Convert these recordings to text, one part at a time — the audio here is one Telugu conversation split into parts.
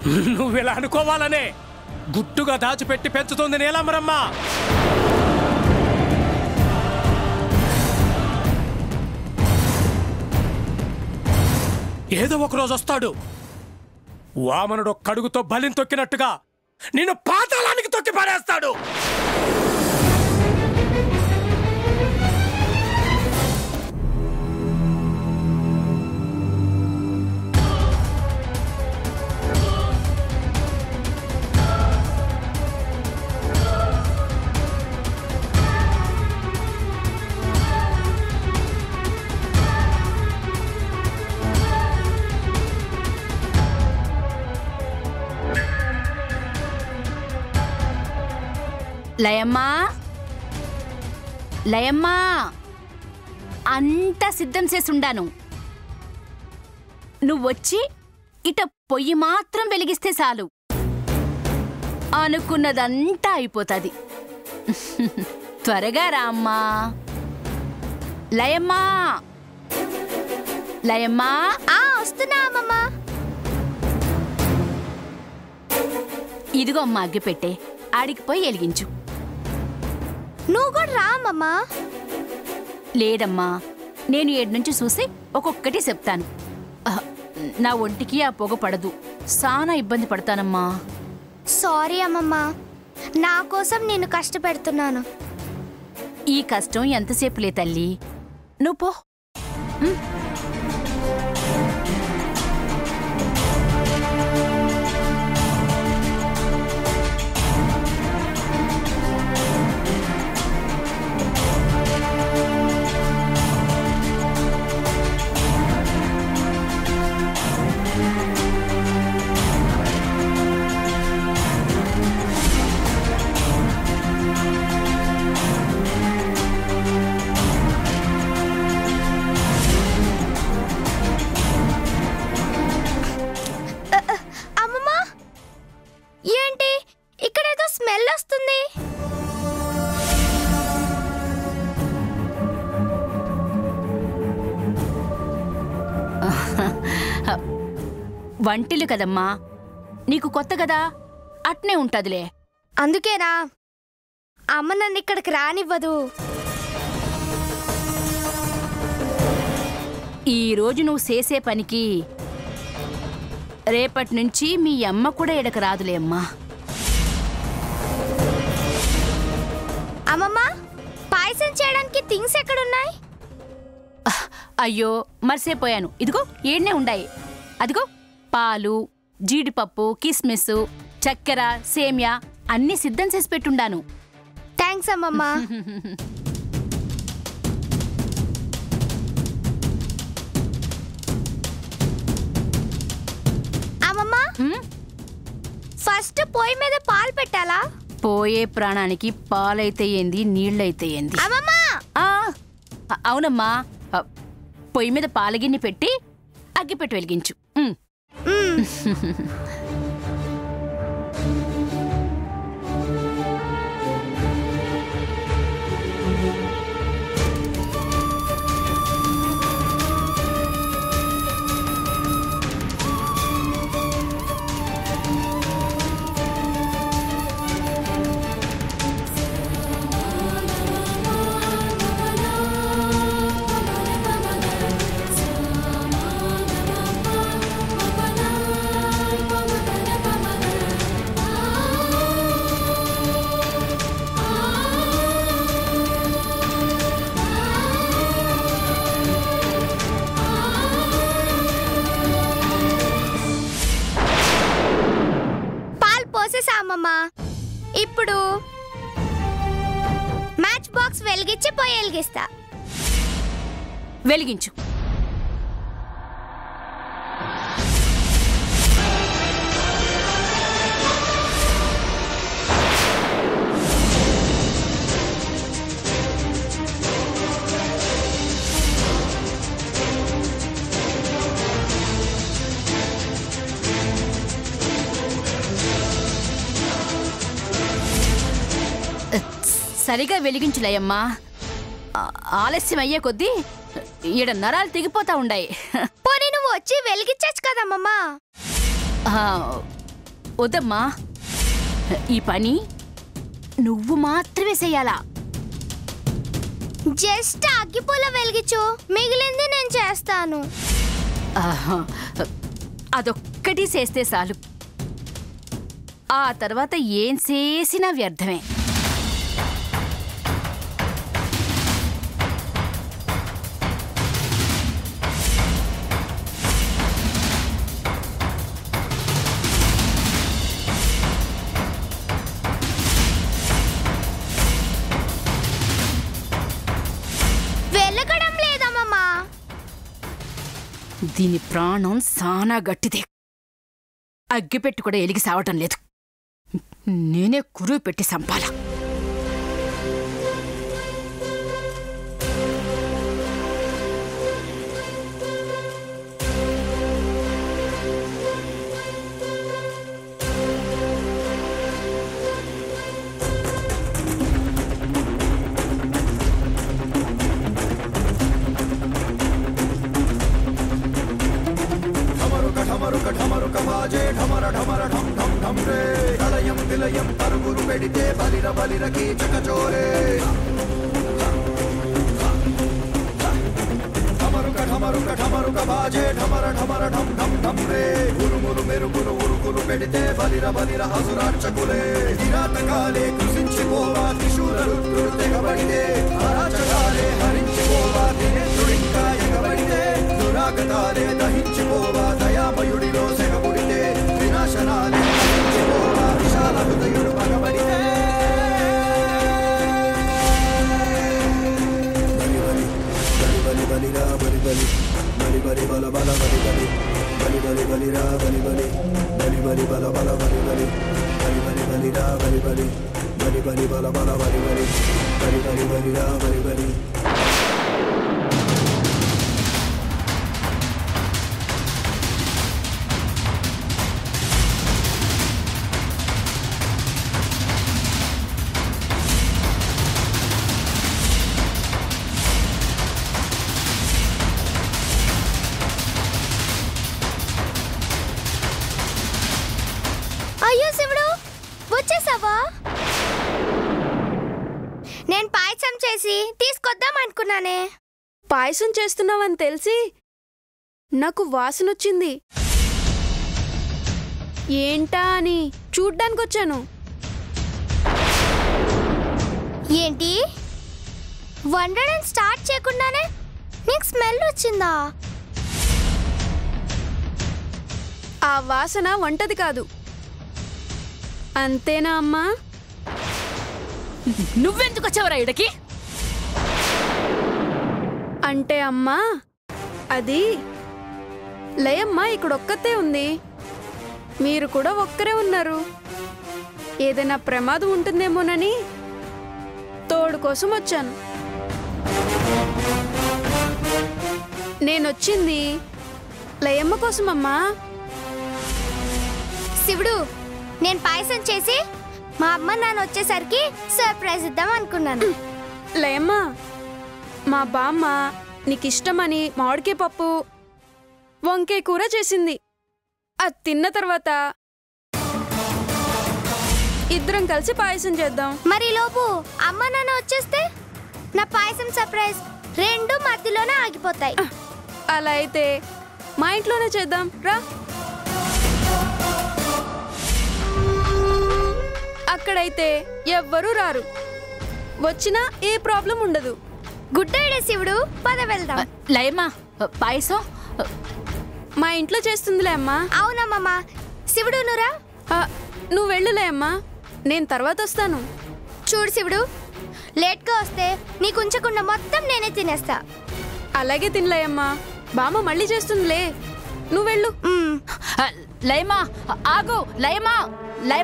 నువ్వు ఇలా అనుకోవాలనే గుట్టుగా దాచిపెట్టి పెంచుతుంది నీలమ్మరమ్మ ఏదో ఒక రోజు వస్తాడు వామనుడు ఒక్క అడుగుతో బలిని తొక్కినట్టుగా నిన్ను పాతాళానికి తొక్కి పడేస్తాడు లయమ్మా లయమ్మా అంతా సిద్ధం చేసి ఉండాను నువ్వొచ్చి ఇట పొయ్యి మాత్రం వెలిగిస్తే చాలు అనుకున్నదంతా అయిపోతుంది త్వరగా రా అమ్మా లయమ్మా లయమ్మా ఆ వస్తున్నా అమ్మమ్మ ఇదిగో అమ్మా అగ్గి పెట్టే ఆడికి పోయి వెలిగించు నువ్వు కూడా రా అమ్మమ్మ లేదమ్మా నేను ఏడు నుంచి చూసి ఒక్కొక్కటి చెప్తాను అహ్, నా ఒంటికి ఆ పొగ పడదు సానా ఇబ్బంది పడతానమ్మా సారీ అమ్మమ్మ నా కోసం నేను కష్టపెడుతున్నాను ఈ కష్టం ఎంతసేపులే తల్లి నువ్వు పో అమ్మమ్మ ఏంటి ఇక్కడేదో స్మెల్ వస్తుంది వంటిల్లు కదమ్మా నీకు కొత్త కదా అట్నే ఉంటదిలే అందుకేనా అమ్మ నన్ను ఇక్కడికి రానివ్వదు ఈ రోజు నువ్వు చేసే పనికి రేపటి నుంచి మీ అమ్మ కూడా ఎడక రాదులే అమ్మా అమ్మమ్మ పాయసం చేయడానికి థింగ్స్ ఎక్కడున్నాయి అహ్, అయ్యో మర్చిపోయాను ఇదిగో ఏడ్నే ఉండాయి అదిగో పాలు జీడిపప్పు కిస్మిస్ చక్కెర సేమ్యా అన్నీ సిద్ధం చేసి పెట్టుండాను థ్యాంక్స్ అమ్మమ్మ అమ్మమ్మ హ్మ్? ఫస్ట్ పొయ్యి మీద పాలు పెట్టాలా పోయే ప్రాణానికి పాలైతే ఏంది నీళ్ళైతే ఏంది అమ్మమ్మ ఆ, అ- అవునమ్మా అ, పొయ్యి మీద పాలగిన్ని పెట్టి అగ్గిపెట్టి వెలిగించు ఉమ్. మ్మ్. పాలు పోసేసా అమ్మమ్మ ఇప్పుడు మ్యాచ్ బాక్స్ వెలిగించి పొయ్యి వెలిగిస్తా వెలిగించు సరిగా వెలిగించులయ్యమ్మా ఆ- ఆలస్యం అయ్యే కొద్దీ ఈడ నరాలు తెగిపోతా ఉండాయి పోనీ నువ్వు వచ్చి వెలిగించచ్చు కదమ్మమ్మ ఆ, వద్దమ్మా ఈ పని నువ్వు మాత్రమే చెయ్యాలా జస్ట్ అగ్గిపుల్ల వెలిగించు మిగిలింది నేను చేస్తాను ఆహా. అదొక్కటి చేస్తే చాలు ఆ తర్వాత ఏం చేసినా వ్యర్థమే వెలగడం లేదమ్మమ్మా దీని ప్రాణం సానా గట్టిదే అగ్గిపెట్టి కూడా ఎలిగి సావటం లేదు నేనే కురువు పెట్టి సంపాల అయ్యో శివుడు వచ్చేసావా నేను పాయసం చేసి తీసుకొద్దాం అనుకున్నానే పాయసం చేస్తున్నావని తెలిసి నాకు వాసనొచ్చింది ఏంటా అని చూడ్డానికి వచ్చాను ఏంటి వండడం స్టార్ట్ చేయకుండానే నీకు స్మెల్ వచ్చిందా ఆ వాసన వంటది కాదు అంతేనా అమ్మా నువ్వెందుకు వచ్చావురా ఇడకి అంటే అమ్మా అది లయమ్మ ఇక్కడొక్కతే ఉంది మీరు కూడా ఒక్కరే ఉన్నారు ఏదైనా ప్రమాదం ఉంటుందేమోనని తోడు కోసం వచ్చాను నేనొచ్చింది లయమ్మ కోసమమ్మా శివుడు నేను పాయసం చేసి మా అమ్మ నాన్న వచ్చేసరికి సర్ప్రైజ్ ఇద్దాం అనుకున్నాను లయమ్మ మా బామ్మ నీకిష్టమని మామిడికాయ పప్పు వంకాయ కూర చేసింది అది తిన్న తర్వాత ఇద్దరం కలిసి పాయసం చేద్దాం మరి లోపు అమ్మ నాన్న వచ్చేస్తే నా పాయసం సర్ప్రైజ్ రెండు మధ్యలోనే ఆగిపోతాయి అలా అయితే మా ఇంట్లోనే చేద్దాం రా అక్కడైతే ఎవ్వరూ రారు వచ్చినా ఏ ప్రాబ్లం ఉండదు గుడ్ ఐడియా శివుడు పద వెళ్దాం లయమ్మా పాయసం మా ఇంట్లో చేస్తుందిలే అమ్మా అవునమ్మమ్మ శివుడు నురా ఆ, నువ్వు వెళ్ళులే అమ్మా నేను తర్వాత వస్తాను చూడు శివుడు లేట్గా వస్తే నీకు ఉంచకుండా మొత్తం నేనే తినేస్తా అలాగే తినలేయమ్మా బామ్మ మళ్ళీ చేస్తుందిలే నువ్వు వెళ్ళు మ్మ్. లయమా ఆగు లయమా లయ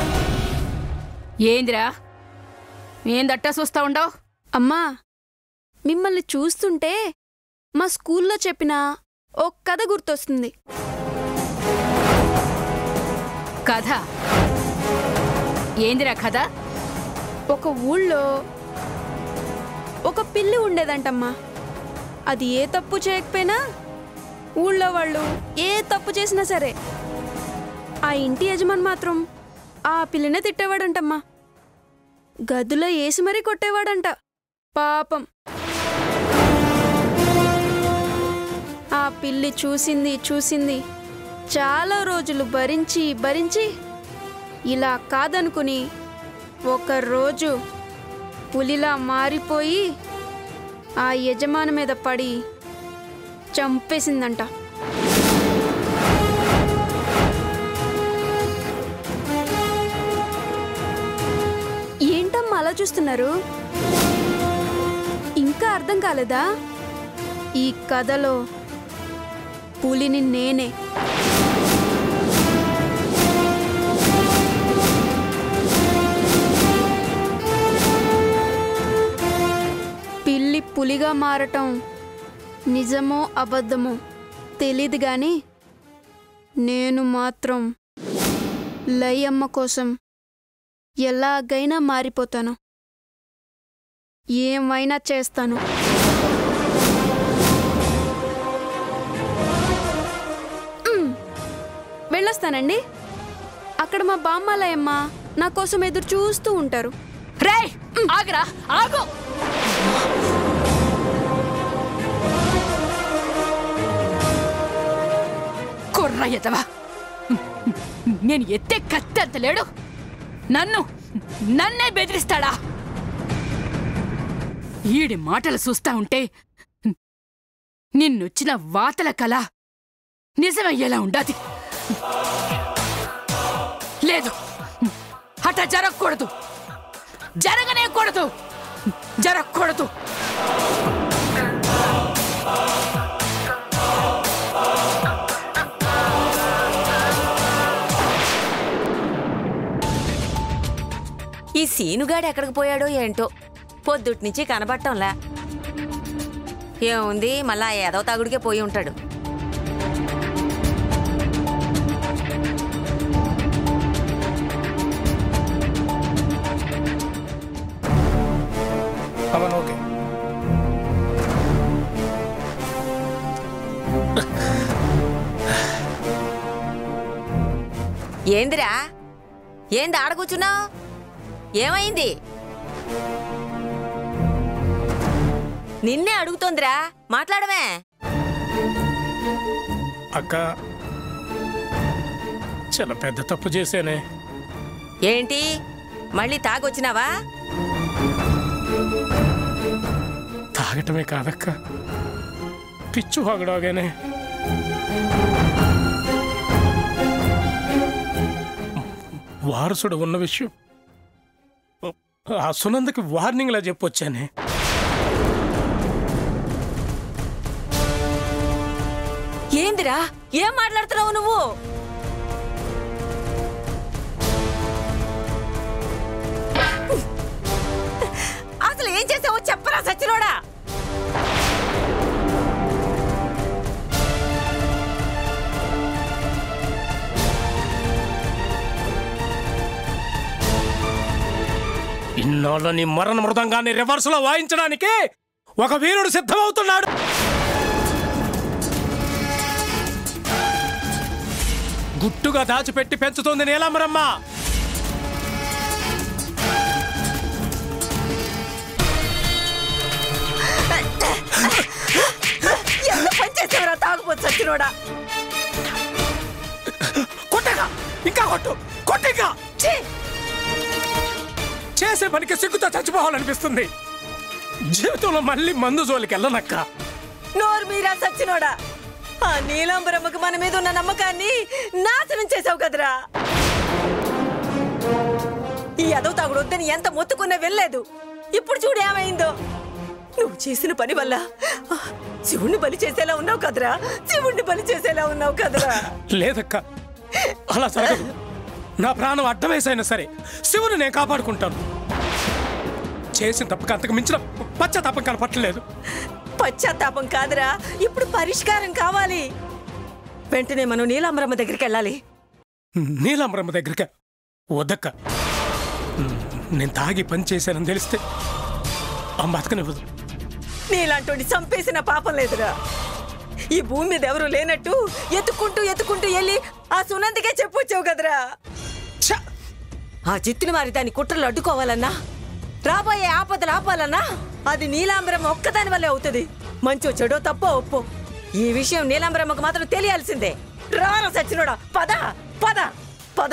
ఏందిరా ఏందట్టా చూస్తా ఉండవు అమ్మా మిమ్మల్ని చూస్తుంటే మా స్కూల్లో చెప్పిన ఓ కథ గుర్తొస్తుంది కథ ఏందిరా కథ ఒక ఊళ్ళో ఒక పిల్లి ఉండేదంటమ్మా అది ఏ తప్పు చేయకపోయినా ఊళ్ళో వాళ్ళు ఏ తప్పు చేసినా సరే ఆ ఇంటి యజమాని మాత్రం ఆ పిల్లినే తిట్టేవాడంటమ్మా గదిలో వేసి మరీ కొట్టేవాడంట పాపం ఆ పిల్లి చూసింది చూసింది చాలా రోజులు భరించి భరించి ఇలా కాదనుకుని ఒకరోజు పులిలా మారిపోయి ఆ యజమాని మీద పడి చంపేసిందంట ఏంటమ్మా అలా చూస్తున్నారు ఇంకా అర్థం కాలేదా ఈ కథలో పులిని నేనే పిల్లి పులిగా మారటం నిజమో అబద్ధమో తెలీదు గాని నేను మాత్రం లయమ్మ కోసం ఎలాగైనా మారిపోతాను ఏమైనా చేస్తాను మ్, వెళ్ళొస్తానండి అక్కడ మా బామ్మ లయమ్మ నా కోసం ఎదురు చూస్తూ ఉంటారు రేయ్ ఆగరా ఆగు కుర్ర ఎదవా నేను ఎత్తే కత్తి అంత లేడు నన్ను నన్నే బెదిరిస్తాడా ఈడి మాటలు చూస్తా ఉంటే నిన్నొచ్చిన వాతల కళ నిజమయ్యేలా ఉండాది లేదు అట జరగకూడదు జరగనే కూడదు జరగకూడదు ఈ సీనుగాడు ఎక్కడికి పోయాడో ఏంటో పొద్దుటి నుంచి కనబడటంలా ఏముంది మళ్ళా ఏదో తాగుడికే పోయి ఉంటాడు అవన్ ఓకే ఏందిరా ఏంది ఆడ కూర్చున్నావు ఏమైంది నిన్నే అడుగుతోందిరా మాట్లాడమే అక్క చాలా పెద్ద తప్పు చేశానే ఏంటి మళ్ళీ తాగొచ్చినావా తాగటమే కాదక్క పిచ్చు హగడాగానే వారసుడు ఉన్న విషయం ఆ సునందకి వార్నింగ్లా చెప్పొచ్చానే ఏందిరా ఏం మాట్లాడుతున్నావు నువ్వు అసలు ఏం చేసావో చెప్పరా సచ్చినోడా ఇన్నాళ్ళు నీ మరణ మృదంగాన్ని రివర్స్ లో వాయించడానికి ఒక వీరుడు సిద్ధమవుతున్నాడు గుట్టుగా దాచిపెట్టి పెంచుతోంది నీలమ్మరమ్మ ఎంత పని చేసావురా తాగుపోతు సచ్చినోడా కొట్టగా ఇంకా కొట్టు కొట్టిగా ఛీ! చేసే పనికి సిగ్గుతో చచ్చిపోవాలనిపిస్తుంది జీవితంలో మళ్ళీ మందు జోలికి వెళ్ళనక్క నోరు మీరా సచ్చినోడా ఆ నీలాంబరమ్మకు మన మీద ఉన్న నమ్మకాన్ని నాశనం చేసావు కదరా ఈ అదవ తాగుడు వద్దని ఎంత మొత్తుకున్నా వెళ్ళలేదు ఇప్పుడు చూడు ఏమైందో నువ్వు చేసిన పని వల్ల ఆ, శివుణ్ణి బలి చేసేలా ఉన్నావు కదరా శివుణ్ణి బలి చేసేలా ఉన్నావు కదరా లేదక్క అలా జరగదు నా ప్రాణం అడ్డమేసైనా సరే శివుని నేను కాపాడుకుంటాను చేసిన తప్పక అంతకు మించిన పశ్చాత్తాపం కనపట్టలేదు పశ్చాత్తాపం కాదురా ఇప్పుడు పరిష్కారం కావాలి వెంటనే మనం నీలాంబరమ్మ దగ్గరికి వెళ్ళాలి నీలాంబరమ్మ దగ్గరికి వద్దక్క నేను తాగి పని చేశానని తెలిస్తే అమ్మ బతకనివ్వదు నీలాంటి చంపేసిన పాపం లేదురా ఈ భూమి మీద ఎవరు లేనట్టు ఎత్తుకుంటూ ఎత్తుకుంటూ వెళ్ళి ఆ సునందికే చెప్పొచ్చావు కదరా ఛ! ఆ చిత్తుని మారి దాని కుట్రలు అడ్డుకోవాలన్నా రాబోయే ఆపదలు ఆపాలన్నా అది నీలాంబరమ్మ ఒక్కదాని వల్లే అవుతుంది మంచో చెడో తప్పో ఒప్పో ఈ విషయం నీలాంబరమ్మకు మాత్రం తెలియాల్సిందే రారా సచ్చినోడా పద పద పద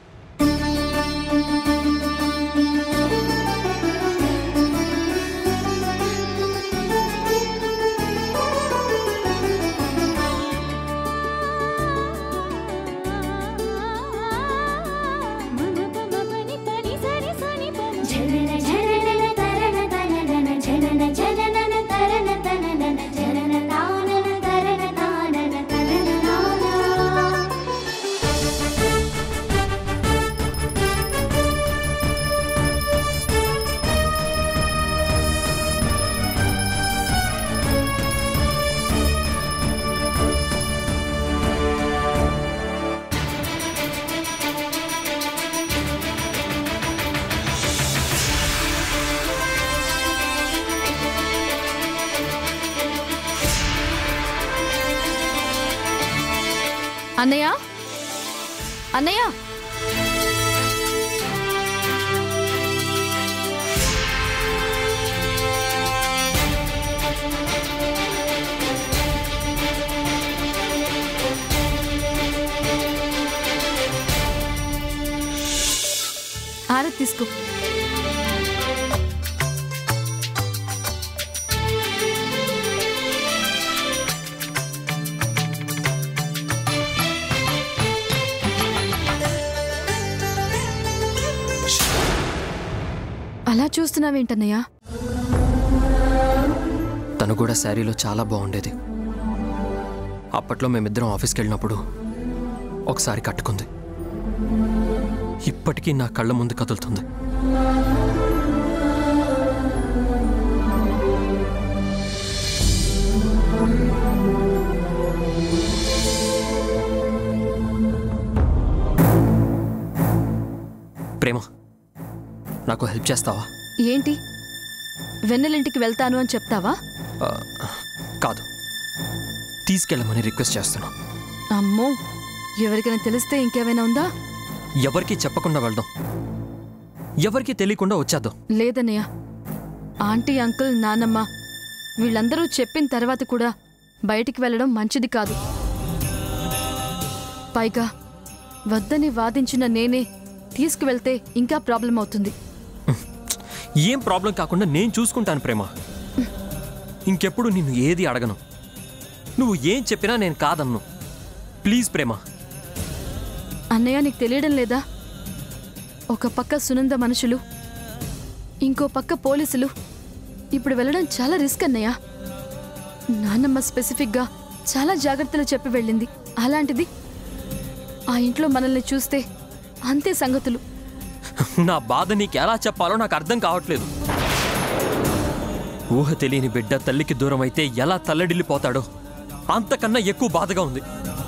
జనన జనన తరన తనన జనన జనన తరన తనన జనన తానన తరన తానన తనన నానా అన్నయ్య అన్నయ్య ఆరతి తీసుకో అలా చూస్తున్నావేంటన్నయ్య తను కూడా శారీలో చాలా బాగుండేది అప్పట్లో మేమిద్దరం ఆఫీస్కి వెళ్ళినప్పుడు ఒకసారి కట్టుకుంది ఇప్పటికీ నా కళ్ళ ముందు కదులుతుంది ప్రేమ నాకు హెల్ప్ చేస్తావా ఏంటి వెన్నెలింటికి వెళ్తాను అని చెప్తావా ఆ, కాదు తీసుకెళ్ళమని రిక్వెస్ట్ చేస్తున్నా అమ్మో ఎవరికైనా తెలిస్తే ఇంకేమైనా ఉందా ఎవరికీ చెప్పకుండా వెళ్దాం ఎవరికీ తెలియకుండా వచ్చేద్దాం లేదన్నయ్య ఆంటీ అంకుల్ నానమ్మ వీళ్ళందరూ చెప్పిన తర్వాత కూడా బయటికి వెళ్ళడం మంచిది కాదు పైగా వద్దని వాదించిన నేనే తీసుకువెళ్తే ఇంకా ప్రాబ్లం అవుతుంది ఏం ప్రాబ్లం కాకుండా నేను చూసుకుంటాను ప్రేమ ఇంకెప్పుడు నిన్ను ఏది అడగను నువ్వు ఏం చెప్పినా నేను కాదన్ను ప్లీజ్ ప్రేమ అన్నయ్య నీకు తెలియడం లేదా ఒక పక్క సునంద మనుషులు ఇంకో పక్క పోలీసులు ఇప్పుడు వెళ్ళడం చాలా రిస్క్ అన్నయ్య నాన్నమ్మ స్పెసిఫిక్గా చాలా జాగ్రత్తలు చెప్పి వెళ్ళింది అలాంటిది ఆ ఇంట్లో మనల్ని చూస్తే అంతే సంగతులు నా బాధ నీకు ఎలా చెప్పాలో నాకు అర్థం కావట్లేదు ఊహ తెలియని బిడ్డ తల్లికి దూరం అయితే ఎలా తల్లడిల్లిపోతాడో అంతకన్నా ఎక్కువ బాధగా ఉంది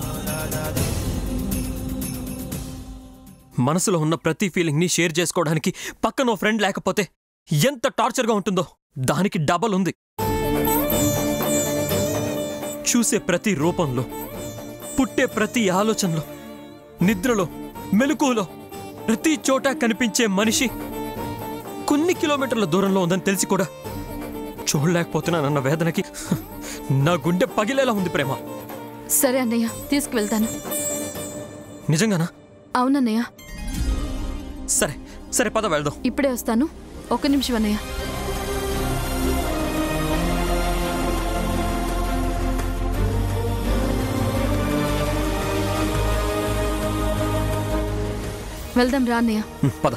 మనసులో ఉన్న ప్రతి ఫీలింగ్ని షేర్ చేసుకోవడానికి పక్కన ఓ ఫ్రెండ్ లేకపోతే ఎంత టార్చర్గా ఉంటుందో దానికి డబల్ ఉంది చూసే ప్రతి రూపంలో పుట్టే ప్రతి ఆలోచనలో నిద్రలో మెలకువలో ప్రతి చోట కనిపించే మనిషి కొన్ని కిలోమీటర్ల దూరంలో ఉందని తెలిసి కూడా చూడలేకపోతున్నానన్న వేదనకి నా గుండె పగిలేలా ఉంది ప్రేమ సరే అన్నయ్య తీసుకువెళ్తాను నిజంగానా అవునన్నయ్య సరే సరే పద వెళ్దాం ఇప్పుడే వస్తాను ఒక నిమిషం అన్నయ్య వెళ్దాం రా అన్నయ్య హ్మ్, పద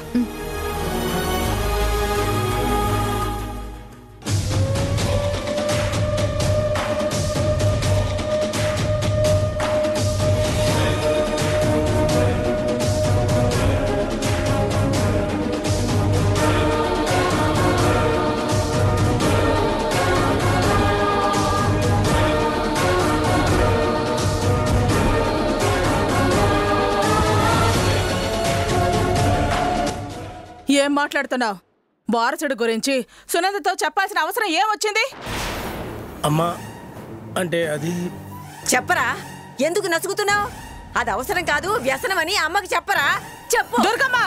ఏం మాట్లాడుతున్నావు వారసుడు గురించి సునందతో చెప్పాల్సిన అవసరం ఏమొచ్చింది అమ్మా అంటే అది చెప్పరా ఎందుకు నసుగుతున్నావు అది అవసరం కాదు వ్యసనమని అమ్మకి చెప్పరా చెప్పు దుర్గమ్మ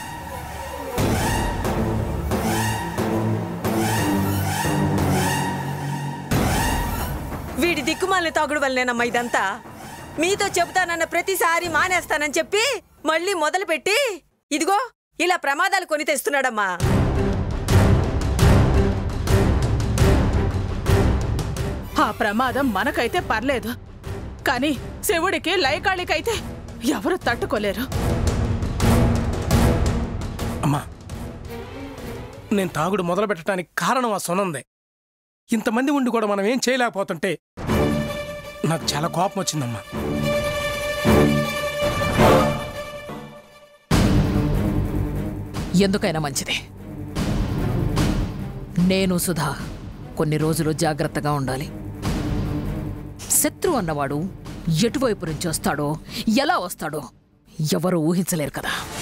వీడి దిక్కుమాలిన తాగుడు వల్లనేనమ్మా ఇదంతా మీతో చెబుతానన్న ప్రతిసారి మానేస్తానని చెప్పి మళ్ళీ మొదలుపెట్టి ఇదిగో ఇలా ప్రమాదాలు కొని తెస్తున్నాడమ్మా ఆ ప్రమాదం మనకైతే పర్లేదు కానీ శివుడికి లైకాళికైతే ఎవరు తట్టుకోలేరు అమ్మా నేను తాగుడు మొదలు పెట్టడానికి కారణం ఆ సునందే ఇంతమంది ఉండి కూడా మనం ఏం చేయలేకపోతుంటే నాకు చాలా కోపం వచ్చిందమ్మా ఎందుకైనా మంచిది నేను సుధా కొన్ని రోజులు జాగ్రత్తగా ఉండాలి శత్రు అన్నవాడు ఎటువైపు నుంచి వస్తాడో ఎలా వస్తాడో ఎవరు ఊహించలేరు కదా